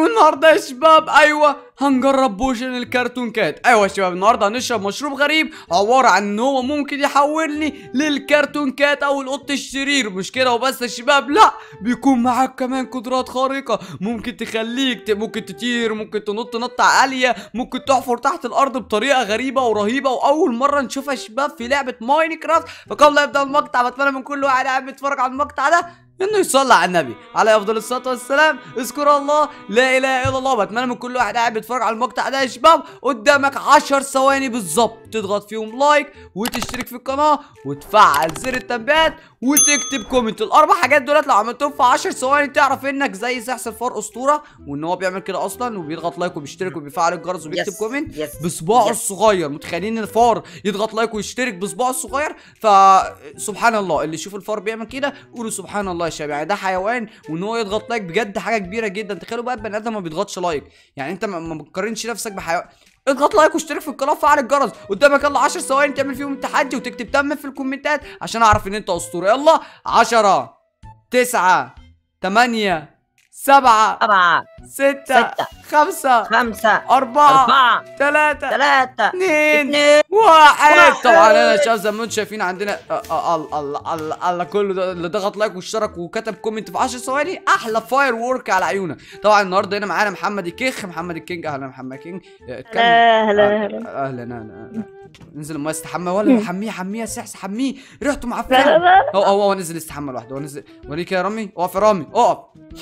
والنهارده يا شباب ايوه هنجرب بوشن الكرتون كات ايوه يا شباب النهارده هنشرب مشروب غريب عباره عن ان هو ممكن يحولني للكرتون كات او القط الشرير مش كده وبس يا شباب لا بيكون معاك كمان قدرات خارقه ممكن تخليك ت- ممكن تطير ممكن تنط نطه عاليه ممكن تحفر تحت الارض بطريقه غريبه ورهيبه واول مره نشوفها يا شباب في لعبه ماينكرافت فقبل لا يبدا المقطع بتمنى من كل واحد قاعد بيتفرج على المقطع ده انه يصلي على النبي عليه افضل الصلاه والسلام اذكر الله لا اله الا الله بتمنى من كل واحد قاعد بيتفرج على المقطع ده يا شباب قدامك 10 ثواني بالظبط تضغط فيهم لايك وتشترك في القناه وتفعل زر التنبيهات وتكتب كومنت الاربع حاجات دولت لو عملتهم في 10 ثواني تعرف انك زي سحس الفار اسطوره وان هو بيعمل كده اصلا وبيضغط لايك وبيشترك وبيفعل الجرس وبيكتب يس، كومنت يس، بصباعه يس. الصغير متخيلين الفار يضغط لايك ويشترك بصباعه الصغير فسبحان الله اللي يشوف الفار بيعمل كده قولوا سبحان الله يا شباب يعني ده حيوان وان هو يضغط لايك بجد حاجه كبيره جدا تخيلوا بقى البني ادم ما بيضغطش لايك يعني انت ما ما بتقارنش نفسك بحيوان اضغط لايك واشترك في القناه وفعل الجرس قدامك يلا 10 ثواني تعمل فيهم التحدي وتكتب تم في الكومنتات عشان اعرف ان انت اسطوره يلا 10 9 8 7 سبعة 6 ستة. 5 خمسة 4 أربعة 3 ثلاثة اثنين اثنين واحد واحد. طبعا انا شايف زي ما انتم شايفين عندنا آه، آه، الله الله الله الله كله ده اللي ضغط لايك واشترك وكتب كومنت في 10 ثواني احلى فاير وورك على عيونك طبعا النهارده هنا معانا محمد الكيخ محمد الكينج اهلا محمد كينج آه، اتكلم. هلا هلا آه، هلا اهلا اهلا أهلا. نزل الماء استحمى ولا حميه حميه يا سحس حميه ريحته لا لا معفنه لا هو هو هو نزل استحمى لوحده هو نزل وريك يا رامي اقف يا رامي اقف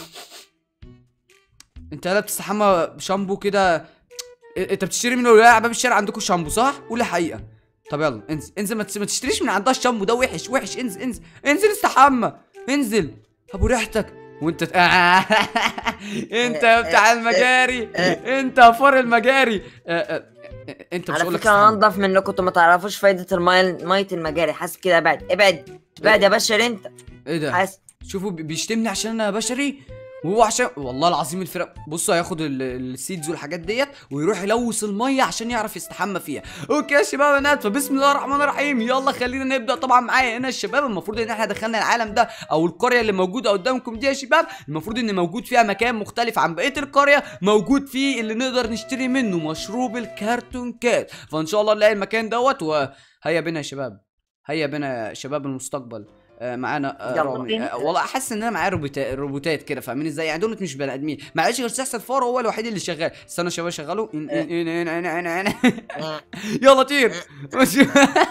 انت لا بتستحمى بشامبو كده انت بتشتري من ولايه باب الشارع عندكم شامبو صح؟ قول الحقيقه طب يلا انزل انزل ما تس- ما تشتريش من عندها الشامبو ده وحش وحش انزل انزل انزل استحمى انزل ابو ريحتك وانت ت... انت يا بتاع المجاري انت يا فار المجاري اه، اه، انت مش على هقول لك فكرة أنا استحمى. أنضف منكم انتوا ما تعرفوش فايدة الماء مية المجاري حاسس كده ابعد ابعد ابعد يا بشر أنت ايه ده؟ حاسس شوفوا بي- بيشتمني عشان انا بشري وهو عشان والله العظيم الفرق بصوا هياخد ال- السيدز والحاجات ديت ويروح يلوث الميه عشان يعرف يستحمى فيها اوكي يا شباب بنات فبسم الله الرحمن الرحيم يلا خلينا نبدا طبعا معايا هنا الشباب المفروض ان احنا دخلنا العالم ده او القريه اللي موجوده قدامكم دي يا شباب المفروض ان موجود فيها مكان مختلف عن بقيه القريه موجود فيه اللي نقدر نشتري منه مشروب الكرتون كات فان شاء الله نلاقي المكان دوت وهيا بنا يا شباب هيا بنا يا شباب المستقبل آه، معانا آه، يلا. رامي آه، والله احس ان انا معايا روبوتا- روبوتات كده فاهمين ازاي يعني دولت مش بني ادمين معلش غير سحس الفار هو الوحيد اللي شغال استنى يا شباب شغله إن- إن- إن- إن- إن- إن- إن. يلا طير ماشي.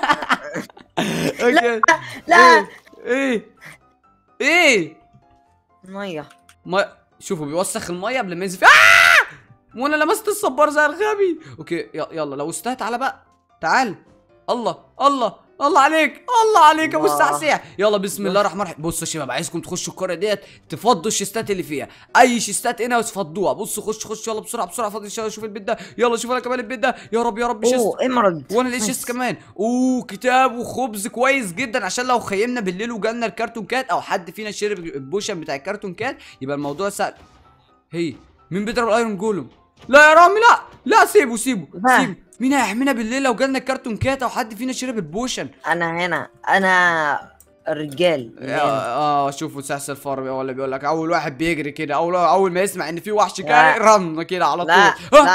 اوكي لا ايه ايه مية ما شوفوا بيوسخ الميه قبل ما ينزل فيها آه! وانا لمست الصبار زي الغبي اوكي ي- يلا لو استهت تعالى بقى تعال الله الله الله عليك الله عليك يا ابو الله. السعسيع يلا بسم الله الرحمن الرحيم بصوا يا شباب عايزكم تخشوا القريه ديت تفضوا الشيستات اللي فيها اي شيستات هنا تفضوها بصوا خش خش يلا بسرعه بسرعه فضي الشارع شوف البيت ده يلا شوف انا كمان البيت ده يا رب يا رب شيست اوه ايمرالد وانا لقيت شيست كمان اوه كتاب وخبز كويس جدا عشان لو خيمنا بالليل وجالنا الكرتون كات او حد فينا شرب البوشن بتاع الكرتون كات يبقى الموضوع سهل هي مين بيضرب الايرون جولم لا يا رامي لا لا سيبه سيبه لا. سيبه مين هيحمينا بالليل لو جالنا الكرتون كات او حد فينا شرب البوشن انا هنا انا الرجال اللي هنا. اه, آه شوفوا سحس الفار هو اللي بيقول لك اول واحد بيجري كده اول اول ما يسمع ان في وحش لا. جاي رن كده على لا طول آه، لا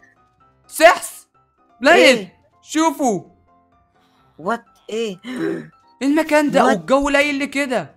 سحس ليل إيه؟ شوفوا وات ايه المكان ده What? والجو ليل ليه كده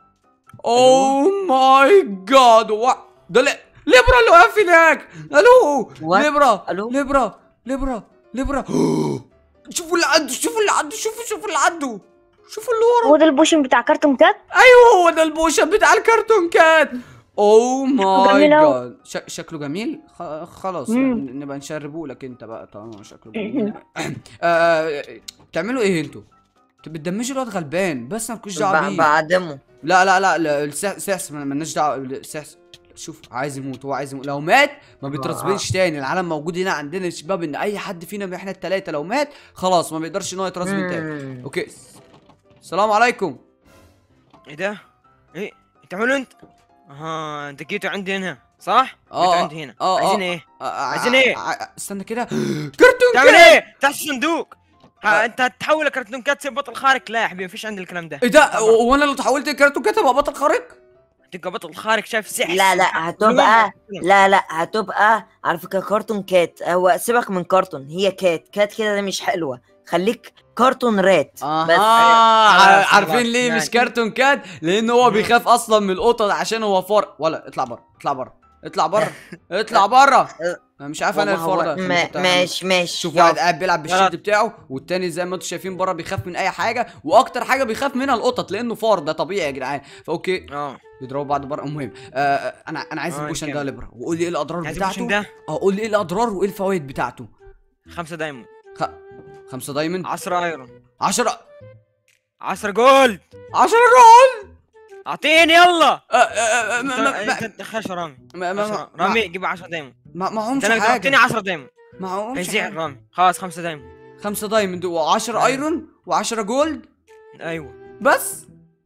اوه ماي جاد ده ل- ليبرا اللي واقف هناك الو What? ليبرا ألو؟ ليبرا ليبرا ليبرا شوفوا اللي عنده شوفوا اللي عنده شوفوا شوفوا اللي عنده شوفوا اللي ورا هو ده البوشن بتاع كرتون كات ايوه هو ده البوشن بتاع الكرتون كات اوه ماي جميل أوي. جاد ش- شكله جميل خ- خلاص مم. نبقى نشربه لك انت بقى طالما شكله جميل آه، بتعملوا ايه انتوا؟ انتوا بتدمجوا الواد غلبان بس مالكوش دعوه ب- بيه بعدمه لا لا لا, لا السحس سحس ما- مالناش دعوه السحس شوف عايز يموت هو عايز يموت لو مات ما بيترسبنش تاني العالم موجود هنا عندنا يا شباب ان اي حد فينا من احنا التلاته لو مات خلاص ما بيقدرش ان هو يترسبن تاني مم. اوكي السلام عليكم ايه ده؟ ايه تعملوا انت؟ اها انت جيتوا عندي هنا صح؟ آه، جيتوا عندي هنا آه، آه. عايزين ايه؟ آه، آه، عايزين ايه؟ آه، آه، استنى كده كرتون تعمل كات ايه؟ تحت الصندوق آه. ها انت هتحول لكرتون كات تصير بطل خارق لا يا حبيبي مفيش عندي الكلام ده ايه ده و- وانا لو تحولت كرتون كات ابقى بطل خارق تبقى بطل خارق شايف سحر لا لا هتبقى لا لا هتبقى على فكره كرتون كات هو سيبك من كرتون هي كات كات كده ده مش حلوه خليك كرتون رات اها بس ع- خلاص، عارفين خلاص، ليه مش ماشي. كرتون كات لان هو بيخاف اصلا من القطط عشان هو فار ولا اطلع بره اطلع بره اطلع بره اطلع بره انا مش عارف انا والله الفار هو- ده ما- خليك تعمل. ماشي ماشي شوف يلا. واحد قاعد بيلعب بالشيت يلا. بتاعه والتاني زي ما انتم شايفين بره بيخاف من اي حاجه واكتر حاجه بيخاف منها القطط لانه فار ده طبيعي يا جدعان فاوكي اه بيضربوا بعض بره المهم آه آه، انا انا عايز آه، البوشن ده كمل. لبره وقول لي ايه الاضرار عايز بتاعته البوشن ده اه قول لي ايه الاضرار وايه الفوائد بتاعته خمسة دايموند خ... خمسة دايموند 10 ايرون 10 10 جولد 10 جول اعطيني يلا آه، آه، آه، ما- ما- ما- انت خش رامي ما ما عشرة. ما رامي جيب 10 دايموند ما معهمش انت اعطيني حاجه 10 دايموند معهمش هيزيع حاجه رامي خلاص 5 دايموند خمسة دايموند و10 أيوة. ايرون و10 جولد ايوه بس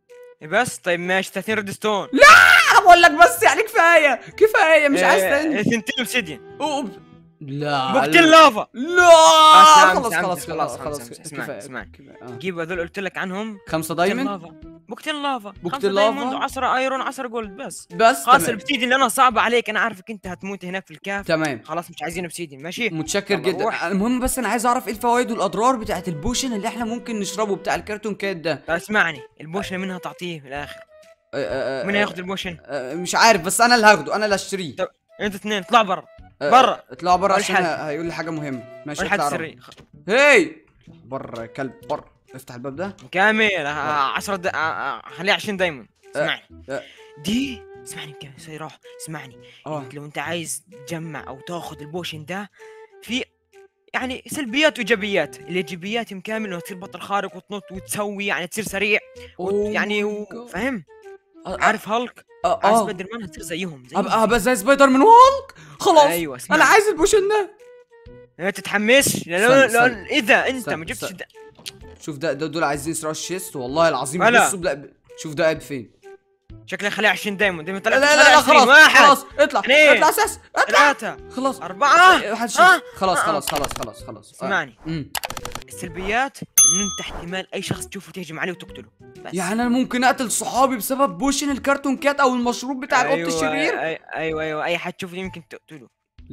بس طيب ماشي 30 ريدستون انا بقول لك بس يعني كفايه كفايه مش عايز تاني ثنتين اوبسيديان أوب. لا بوقتين لافا لا أسلم، خلاص أسلم، خلاص خلاص، خلاص خلاص، خلاص اسمعني، كفاية، اسمعني. كفاية. آه. جيب هذول قلت لك عنهم خمسة بوقتين دايموند لافا بوقتين لافا بوقتين خمسة دايموند لافا. و10 ايرون 10 جولد بس بس خلاص تمام. البسيدي اللي انا صعبة عليك انا عارفك انت هتموت هناك في الكهف تمام خلاص مش عايزين بسيدي ماشي متشكر يلا جدا روح. المهم بس انا عايز اعرف ايه الفوائد والاضرار بتاعت البوشن اللي احنا ممكن نشربه بتاع الكرتون كات ده طيب اسمعني البوشن منها تعطيه في الاخر آه، آه، آه، من هياخذ البوشن آه، مش عارف بس انا اللي هاخده انا اللي اشتريه طب انت اثنين اطلع برا آه، برا. اطلع بره ماليش عشان حل. ه- هيقول لي حاجه مهمه ماشي ولا حد اطلع سري بره. هي بره يا كلب بره افتح الباب ده كامل 10 دا... آه، آه، خليها 20 دايما اسمعني آه. دي اسمعني كامل سوري روح اسمعني اه انت لو انت عايز تجمع او تاخذ البوشن ده في يعني سلبيات وايجابيات الايجابيات يا كامل انه تصير بطل خارق وتنط وتسوي يعني تصير سريع وت... Oh يعني my و... God. فاهم آه، عارف هالك اه عارف اه سبايدر مان هتصير زيهم زيهم ابقى ابقى زي سبايدر من هولك خلاص ايوه اسمع انا عايز البوشن ده ما تتحمسش لأن استنى، لو... استنى. اذا انت استنى، ما جبتش استنى. ده... شوف ده, ده دول عايزين يسرقوا الشيست والله العظيم هلا. بصوا بلا شوف ده قاعد فين شكلها خليها 20 دايما دايما لا طلعت لا لا, لا خلاص واحد خلاص اطلع اثنين. اطلع اساس اطلع ثلاثة خلاص أربعة محدش آه. يشوف. خلاص آه. خلاص خلاص خلاص خلاص اسمعني امم السلبيات ان انت احتمال اي شخص تشوفه تهجم عليه وتقتله بس يعني انا ممكن اقتل صحابي بسبب بوشن الكرتون كات او المشروب بتاع القط أيوة، الشرير أي- ايوه ايوه اي حد تشوفه يمكن تقتله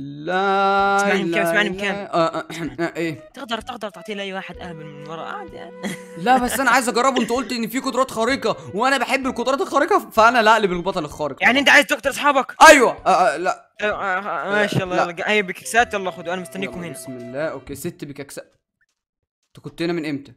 لا اسمعني لا بكام، اسمعني لا. بكام. آه، آه، آه، ايه تقدر تقدر تعطيه لاي واحد اهبل من ورا عادي يعني لا بس انا عايز اجربه انت قلت ان في قدرات خارقه وانا بحب القدرات الخارقه فانا لا اقلب البطل الخارق يعني انت عايز تقتل اصحابك ايوه آه آه لا آه، آه، آه، ماشي يلا لا. يلا هي بكسات يلا خذوا انا مستنيكم يلا، هنا بسم الله اوكي ست بكاكسات انت كنت هنا من امتى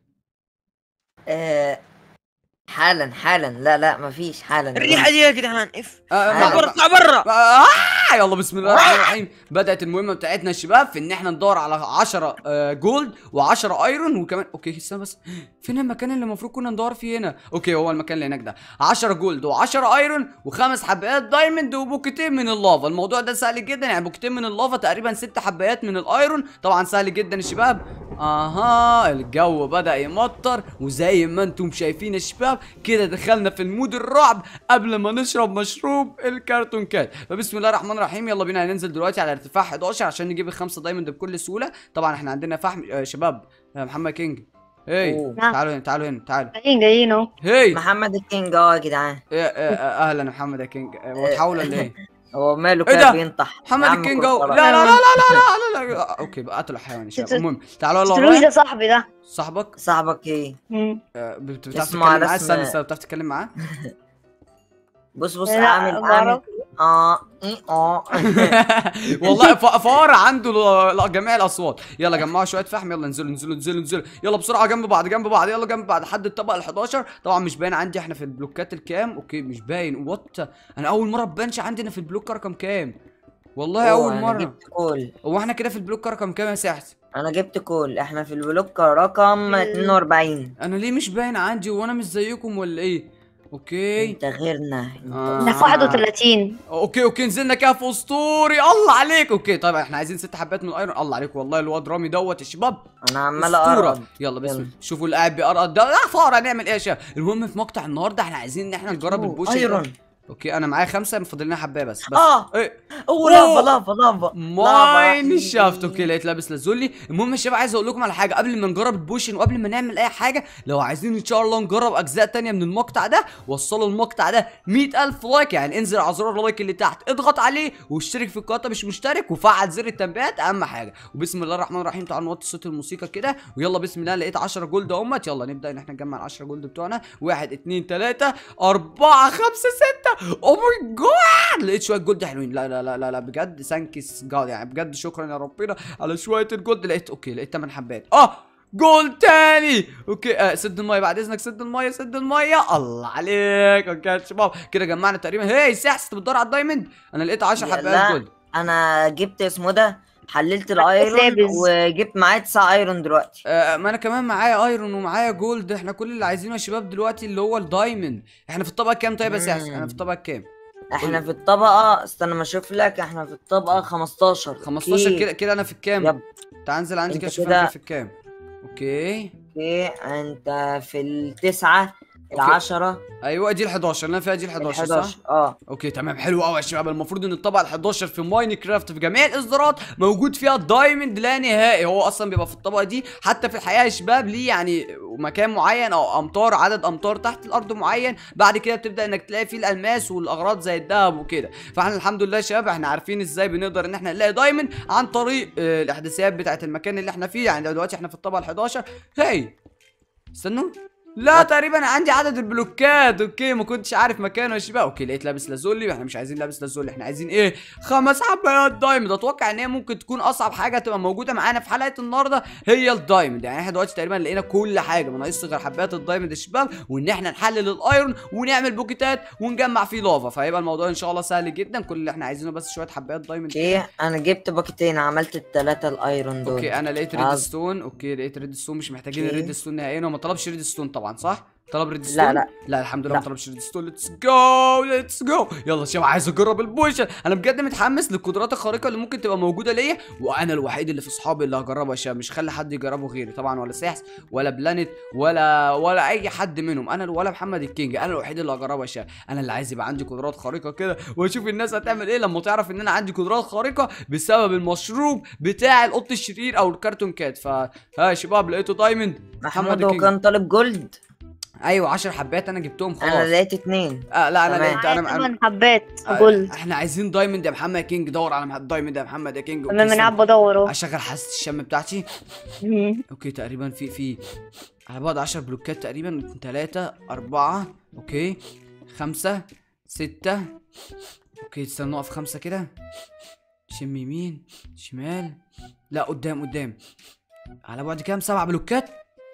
آه، حالا حالا لا لا مفيش حالا الريحه دي يا جدعان اف آه، آه، اطلع ما- برا اطلع برا آه يلا بسم الله الرحمن الرحيم بدأت المهمة بتاعتنا يا شباب في ان احنا ندور على 10 آه، جولد و10 ايرون وكمان اوكي استنى بس فين المكان اللي المفروض كنا ندور فيه هنا اوكي هو المكان اللي هناك ده 10 جولد و10 ايرون وخمس حبايات دايموند وبوكتين من اللافا الموضوع ده سهل جدا يعني بوكتين من اللافا تقريبا ست حبايات من الايرون طبعا سهل جدا يا شباب اها الجو بدأ يمطر وزي ما انتم شايفين يا شباب كده دخلنا في المود الرعب قبل ما نشرب مشروب الكرتون كات فبسم الله الرحمن الرحيم يلا بينا هننزل دلوقتي على ارتفاع 11 عشان نجيب الخمسه دايموند بكل سهوله طبعا احنا عندنا فحم آه شباب آه محمد كينج هي أوه. تعالوا هنا تعالوا هنا تعالوا جايين جايين اهو هي محمد الكينج اه يا جدعان إيه، آه، آه، اهلا يا محمد يا كينج آه، هو اتحول ولا ايه هو ماله إيه كده ده؟ بينطح محمد يا عم الكينج كل اهو لا خلاص. لا لا لا لا لا لا لا اوكي بقى قتلوا حيوان يا شباب المهم تعالوا يلا تلوش ورايا ده صاحبي ده صاحبك صاحبك ايه مم. آه، بت- بتعرف اسمه تتكلم على معاه اسم- استنى استنى بتعرف تتكلم معاه بص بص لا، اعمل بعرف. اعمل اه إيه، اه والله ف- فار عنده ل- ل- جميع الاصوات يلا جمعوا شويه فحم يلا انزلوا انزلوا انزلوا انزلوا يلا بسرعه جنب بعض جنب بعض يلا جنب بعض لحد الطبقه ال 11 طبعا مش باين عندي احنا في البلوكات الكام اوكي مش باين وات انا اول مره بانش عندنا في البلوك رقم كام والله أوه، اول أنا مره جبت كول هو احنا كده في البلوك رقم كام يا سحس انا جبت كول احنا في البلوك رقم 42 انا ليه مش باين عندي وانا مش زيكم ولا ايه اوكي انت غيرنا آه. احنا في 31 اوكي اوكي نزلنا كهف اسطوري الله عليك اوكي طيب احنا عايزين ست حبات من الايرون الله عليك والله الواد رامي دوت يا شباب انا عمال اسطوره اقرب يلا بسم يلا. الله شوفوا اللي قاعد بيقرقط ده لا فار هنعمل ايه يا شباب المهم في مقطع النهارده احنا عايزين ان احنا نجرب أوه، البوشن ايرون اوكي انا معايا خمسه فاضل لنا حبايه بس بس اه ايه اوه لافا أوه. لافا لافا ماين شافت اوكي لقيت لابس لازولي المهم يا شباب عايز اقول لكم على حاجه قبل ما نجرب البوشن وقبل ما نعمل اي حاجه لو عايزين ان شاء الله نجرب اجزاء تانية من المقطع ده وصلوا المقطع ده 100000 لايك يعني انزل على زرار اللايك اللي تحت اضغط عليه واشترك في القناه مش مشترك وفعل زر التنبيهات اهم حاجه وبسم الله الرحمن الرحيم تعالوا نوطي صوت الموسيقى كده ويلا بسم الله لقيت 10 جولد اهمت يلا نبدا ان احنا نجمع ال 10 جولد بتوعنا 1 2 3 4 5 6 او ماي جاد لقيت شويه جولد حلوين لا لا لا لا, لا بجد ثانكس جاد يعني بجد شكرا يا ربنا على شويه الجولد لقيت اوكي لقيت 8 حبات اه جول تاني اوكي آه سد الميه بعد اذنك سد الميه سد الميه الله عليك اوكي يا شباب كده جمعنا تقريبا هي ساحس انت بتدور على الدايموند انا لقيت 10 يا حبات لا. جولد انا جبت اسمه ده حللت الايرون لابس. وجبت معايا 9 ايرون دلوقتي آه ما انا كمان معايا ايرون ومعايا جولد احنا كل اللي عايزينه يا شباب دلوقتي اللي هو الدايموند احنا في الطبقه كام طيب يا سحس انا في الطبقه كام احنا في الطبقه استنى ما اشوف لك احنا في الطبقه 15 15 أوكي. كده كده انا في الكام يب تعال انزل عندي انت كده شوف كده- انا في الكام اوكي اوكي انت في التسعة أوكي. العشرة ايوه دي ال 11 اللي انا فيها دي ال 11 صح 11 اه اوكي تمام حلو قوي يا شباب المفروض ان الطبقه ال 11 في ماينكرافت في جميع الاصدارات موجود فيها الدايموند لا نهائي هو اصلا بيبقى في الطبقه دي حتى في الحقيقه يا شباب ليه يعني مكان معين او امتار عدد امتار تحت الارض معين بعد كده بتبدا انك تلاقي فيه الالماس والاغراض زي الذهب وكده فاحنا الحمد لله يا شباب احنا عارفين ازاي بنقدر ان احنا نلاقي دايموند عن طريق آه، الاحداثيات بتاعه المكان اللي احنا فيه يعني دلوقتي احنا في الطبقه ال 11 هي استنوا لا تقريبا عندي عدد البلوكات اوكي ما كنتش عارف مكانه يا شباب اوكي لقيت لابس لازولي احنا مش عايزين لابس لازولي احنا عايزين ايه خمس حبات دايموند اتوقع ان هي ممكن تكون اصعب حاجه تبقى موجوده معانا في حلقه النهارده هي الدايموند يعني احنا دلوقتي تقريبا لقينا كل حاجه ما ناقصش غير حبات الدايموند يا شباب وان احنا نحلل الايرون ونعمل بوكيتات ونجمع فيه لافا فهيبقى الموضوع ان شاء الله سهل جدا كل اللي احنا عايزينه بس شويه حبات دايموند اوكي انا جبت باكتين عملت التلاتة الايرون دول اوكي انا لقيت ريد عظ- ستون اوكي لقيت ريد ستون مش محتاجين اوكي. الريد ستون نهائيا هو ما طلبش ريد ستون طبعا صح طلب ريد ستون لا لا لا الحمد لله لا. ما طلبش ريد ستون ليتس جو ليتس جو يلا يا شباب عايز اجرب البوشن انا بجد متحمس للقدرات الخارقه اللي ممكن تبقى موجوده ليا وانا الوحيد اللي في اصحابي اللي هجربها يا شباب مش خلي حد يجربه غيري طبعا ولا ساحس ولا بلانت ولا ولا اي حد منهم انا ولا محمد الكينج انا الوحيد اللي هجربها يا شباب انا اللي عايز يبقى عندي قدرات خارقه كده واشوف الناس هتعمل ايه لما تعرف ان انا عندي قدرات خارقه بسبب المشروب بتاع القط الشرير او الكرتون كات فها يا شباب لقيته دايموند محمود هو كان طالب جولد ايوه 10 حبات انا جبتهم خلاص انا لقيت اتنين آه لا انا تمام. لقيت انا معايا انا ثمان حبات آه، جولد احنا عايزين دايموند يا محمد يا كينج دور على مح- دايموند يا محمد يا كينج تمام أوكي، انا قاعد استنى. بدور اهو اشغل حاسه الشم بتاعتي مم. اوكي تقريبا في في على بعد 10 بلوكات تقريبا 3 4 اوكي 5 6 اوكي استنى نقف خمسة كده شم يمين شمال لا قدام قدام على بعد كام سبع بلوكات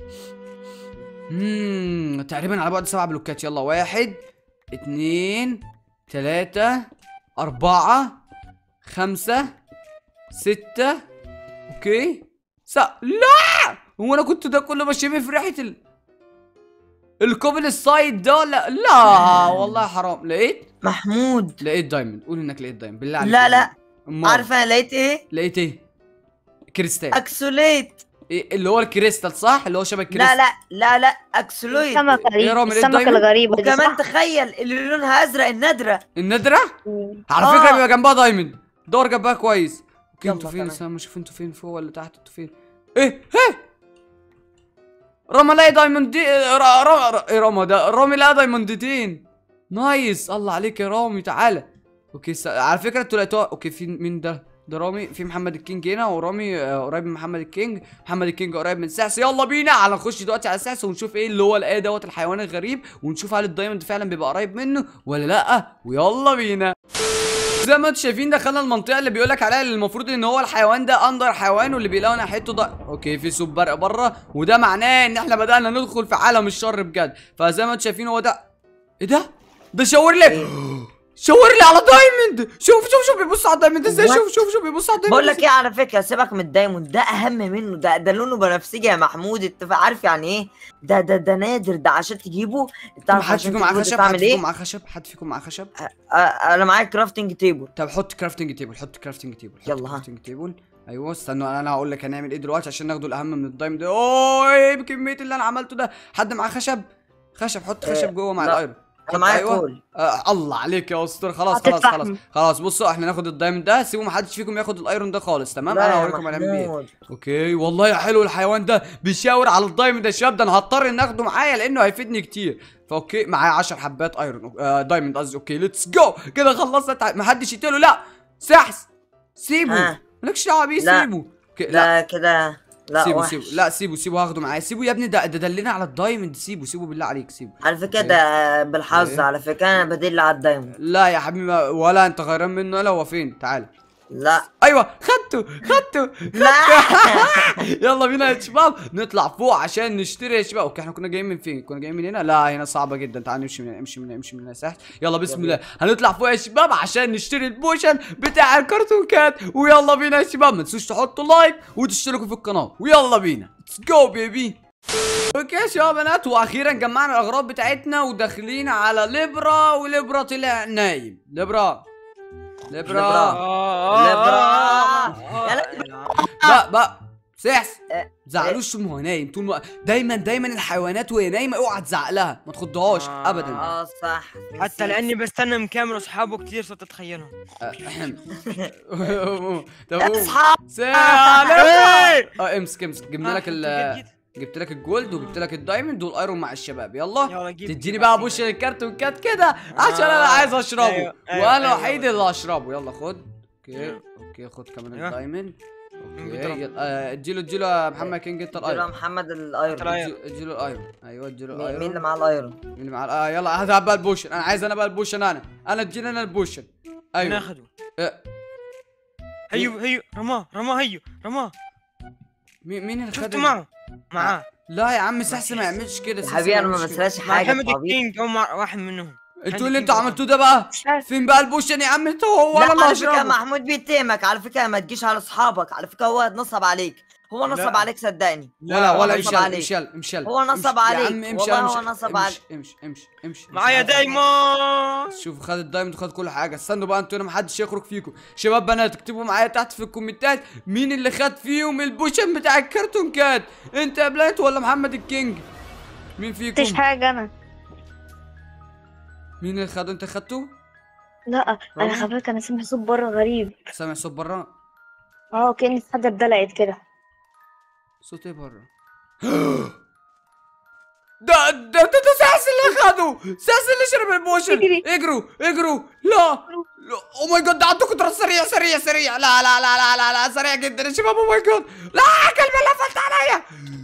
امم تقريبا على بعد سبع بلوكات يلا واحد اتنين تلاتة أربعة خمسة ستة اوكي س... لا هو انا كنت ده كله بشم في ريحه ال الكوبل السايد ده لا لا والله حرام لقيت محمود لقيت دايموند قول انك لقيت دايموند بالله عليك لا قول. لا أمال. عارف انا لقيت ايه لقيت ايه كريستال اكسوليت إيه اللي هو الكريستال صح اللي هو شبه لا الكريستال لا لا لا اكسوليت السمكة إيه دي رامي، لقيت السمكة دايموند؟ الغريبة دي وكمان صح؟ تخيل اللي لونها ازرق النادرة النادره مم. على آه. فكره بيبقى جنبها دايموند دور جنبها كويس اوكي يلا انتوا فين تمام. استنى اشوف انتوا فين فوق ولا تحت انتوا فين ايه ايه رامي لاقي دايموند دي را را را ايه رامي ده رامي لاقي دايموندتين نايس الله عليك يا رامي تعالى اوكي س... على فكره انتوا لقيتوها اوكي في مين ده ده رامي في محمد الكينج هنا ورامي آه، قريب من محمد الكينج محمد الكينج قريب من سحس يلا بينا على نخش دلوقتي على سحس ونشوف ايه اللي هو لقاه دوت الحيوان الغريب ونشوف هل الدايموند فعلا بيبقى قريب منه ولا لا ويلا بينا زي ما انتم شايفين دخلنا المنطقه اللي بيقول لك عليها اللي المفروض ان هو الحيوان ده اندر حيوان واللي بيلاقوا ناحيته ده اوكي في سوب برق بره وده معناه ان احنا بدانا ندخل في عالم الشر بجد فزي ما انتم شايفين هو ده ايه ده ده شاور لي شاور لي على دايموند شوف شوف شوف بيبص على الدايموند ازاي What؟ شوف شوف شوف بيبص على الدايموند بقول لك ايه على فكره سيبك من الدايموند ده اهم منه ده ده لونه بنفسجي يا محمود انت عارف يعني ايه ده ده ده نادر ده عشان تجيبه طب تعرف حد عشان فيكم معاه تجيبه خشب حد تعمل فيكم ايه معاه خشب حد فيكم معاه خشب آه، انا معايا كرافتنج تيبل طب حط كرافتنج تيبل حط كرافتنج تيبل حط يلا، ها. كرافتنج تيبل ايوه استنوا انا هقول لك هنعمل ايه دلوقتي عشان ناخده الاهم من الدايموند اوه ايه بكميه اللي انا عملته ده حد معاه خشب خشب حط آه، خشب جوه مع لا. الايرون انا معايا أيوة. كول آه الله عليك يا اسطوره خلاص حطيت خلاص خلاص فحم. خلاص بصوا احنا ناخد الدايموند ده سيبوا محدش فيكم ياخد الايرون ده خالص تمام لا انا يا هوريكم هنعمل بيه إيه. محمود. اوكي والله يا حلو الحيوان ده بيشاور على الدايموند يا شباب ده انا هضطر ان اخده معايا لانه هيفيدني كتير فاوكي معايا 10 حبات ايرون آه دايموند قصدي اوكي ليتس جو كده خلصنا تع... ما حدش يقتله لا سحس سيبه ها. مالكش دعوه بيه لا. سيبه أوكي، لا لا كده لا سيبه وحش. سيبه لا سيبه سيبه هاخده معايا سيبه يا ابني ده ده دلنا على الدايموند سيبه سيبه بالله عليك سيبه على فكره ده بالحظ إيه؟ على فكره انا بدل على الدايموند لا يا حبيبي ما- ولا انت غيران منه ولا هو فين تعال لا ايوه خدته خدته لا يلا بينا يا شباب نطلع فوق عشان نشتري يا شباب اوكي احنا كنا جايين من فين كنا جايين من هنا لا هنا صعبه جدا تعال نمشي من هنا امشي من هنا امشي من هنا سهل يلا بسم الله هنطلع فوق يا شباب عشان نشتري البوشن بتاع الكرتون كات ويلا بينا يا شباب ما تنسوش تحطوا لايك وتشتركوا في القناه ويلا بينا ليتس جو بيبي اوكي يا شباب بنات واخيرا جمعنا الاغراض بتاعتنا وداخلين على ليبرا وليبرا طلع نايم ليبرا ليبرا لبرا. يلا. بقى بقى سحس إيه. زعلوش طول ما هو نايم طول ما دايما دايما الحيوانات وهي نايمه اوعى تزعق لها ما تخضهاش آه. ابدا اه صح حتى نسيت. لاني بستنى مكامل واصحابه كثير صرت اتخيلهم طب قوم. اصحاب سلام إيه. اه امسك امسك جبنا لك ال جبت لك الجولد وجبت لك الدايموند والايرون مع الشباب يلا يلا جيب تديني بقى بوش الكرتون كات كده عشان انا عايز اشربه أيوة، أيوة، وانا أيوة. الوحيد اللي هشربه يلا خد اوكي أيوة. اوكي خد كمان أيوة. الدايموند اوكي بضرب. يلا آه، اديله اديله يا محمد كينج انت دول الايرون محمد الايرون طلع. اديله اديله الايرون ايوه اديله مين مين اللي الايرون معاه الايرون مين اللي معاه اه يلا هذا بقى البوشن انا عايز انا بقى البوشن انا انا اديني انا البوشن ايوه ناخذه آه، هيو هيو رماه رماه هيو رماه مين مين اللي خد شفته ال- معه معاه لا يا عم سحس ما يعملش كده يا سحس حبيبي ما انا ما يعملش كده. بسرقش مع حاجه محمد طبيعي الكينج او مع واحد منهم انتوا اللي انتوا عملتوه ده بقى مش عارف فين بقى البوشن يا عم انت هو لا ولا اللي على فكره هشربه محمود بيتهمك على فكره ما تجيش على اصحابك على فكره هو نصب عليك هو نصب لا. عليك صدقني ولا هو ولا نصب امشي عليك. امشي يلا امشي يلا هو نصب امشي. عليك. يا عم امشي والله امشي هو نصب امشي عليك. امشي امشي امشي معايا دايموند شوف خد الدايموند وخد كل حاجه استنوا بقى انتوا هنا محدش يخرج فيكم شباب بنات اكتبوا معايا تحت في الكومنتات مين اللي خد فيهم البوشن بتاع الكرتون كات انت يا بلانت ولا محمد الكينج مين مفيش فيكم حاجة أنا مين اللي خده انت خدته لا رامي؟ أنا خبرك أنا سامع صوت بره غريب سامع صوت برا اه كأن في حاجة اتدلعت كده صوت ايه برا ده ده ده ده ساس اللي خده ساس اللي شرب البوشن اجري. اجروا اجروا لا او ماي جاد ده عنده قدرات سريع سريع سريع لا لا لا لا لا لا سريع جدا يا شباب او ماي جاد لا كلب اللي قفلت عليا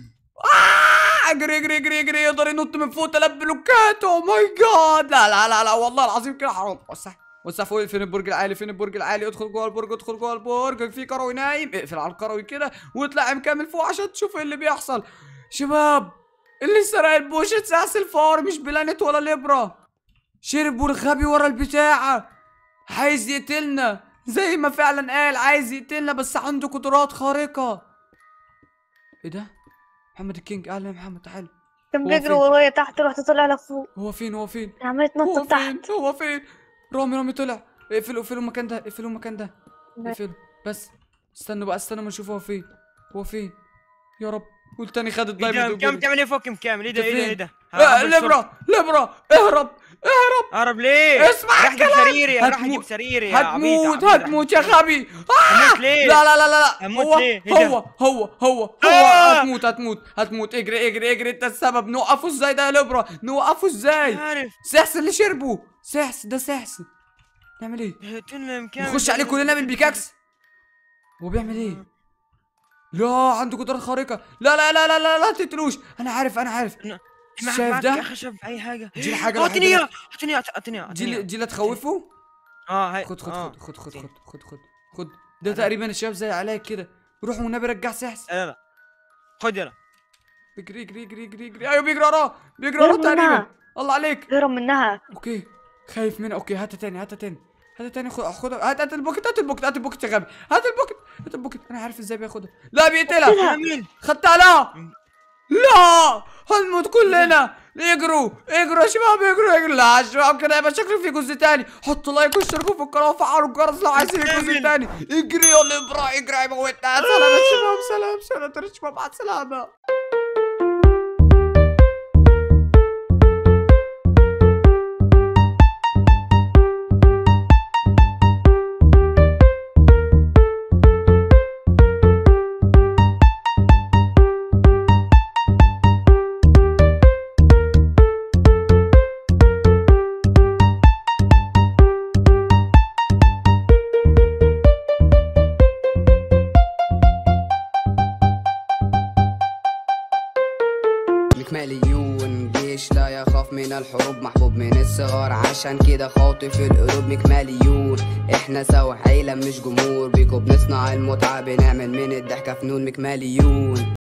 آه اجري اجري اجري اجري يقدر ينط من فوق ثلاث بلوكات او ماي جاد لا لا لا لا والله العظيم كده حرام وسع وسع فوق فين البرج العالي فين البرج العالي ادخل جوه البرج ادخل جوه البرج في كروي نايم اقفل على الكروي كده واطلع مكمل فوق عشان تشوف ايه اللي بيحصل شباب اللي سرق البوشة ساس الفار مش بلانت ولا ليبرا شرب والغبي ورا البتاعة عايز يقتلنا زي ما فعلا قال عايز يقتلنا بس عنده قدرات خارقة ايه ده محمد الكينج اهلا يا محمد تعال كان هو بيجري فين؟ ورايا تحت رحت طالع لفوق هو فين هو فين عمال هو يتنطط فين تحت هو فين رامي رامي طلع اقفلوا اقفلوا المكان ده اقفلوا المكان ده اقفلوا بس استنوا بقى استنوا ما نشوف هو فين هو فين يا رب والتاني خد الدايموند كم وجري. تعمل ايه فوق مكامل ايه ده أنت ايه ده فين؟ ايه ده آه، هرب الشرطة. لبرا لبرا اهرب اهرب هرب ليه اسمع راح اجيب الكلام. سريري راح هتموت. اجيب سريري يا عبيط هتموت عبيط، هتموت يا عبيط. غبي هموت ليه لا لا لا لا لا هموت هو ليه؟ إيه ده؟ هو هو هو هو آه! هتموت هتموت هتموت اجري اجري اجري انت السبب نوقفه ازاي ده يا لبرا نوقفه ازاي عارف سحس اللي شربه سحس ده سحس نعمل ايه قتلنا مكامل نخش عليه كلنا بالبيكاكس هو بيعمل ايه لا عنده قدرات خارقة لا لا لا لا لا لا تقتلوش انا عارف انا عارف معك شايف معك ده؟ يا خشب اي حاجه دي الحاجة اعطيني الوحيدة اياه اعطيني اياه اعطيني اياه دي اعطيني اللي- إياه. دي اللي تخوفه اه هاي خد خد آه. خد خد خد زين. خد خد خد خد ده تقريبا الشباب زي عليك كده روح والنبي رجع سحس لا لا خد يلا اجري اجري اجري اجري اجري ايوه بيجري وراه بيجري وراه هرب تقريبا منها. الله عليك هرب منها اوكي خايف منها اوكي هاتها تاني هاتها تاني هاتها تاني خد خدها هات هات البوكت هات البوكت هات البوكت يا غبي هات البوكت هات البوكت انا عارف ازاي بياخدها لا بيقتلها كامل خدتها لا لا هنموت كلنا اجروا اجروا يا شباب اجروا اجروا لا يا شباب كده يبقى شكله في جزء تاني حطوا لايك واشتركوا في القناه وفعلوا الجرس لو عايزين الجزء كامل. تاني اجري يا لبرا اجري موتنا سلام يا شباب سلام سلام يا شباب مع السلامه مكماليون جيش لا يخاف من الحروب محبوب من الصغار عشان كده خاطف القلوب مكماليون احنا سوا عيلة مش جمهور بيكو بنصنع المتعة بنعمل من الضحكة فنون مكماليون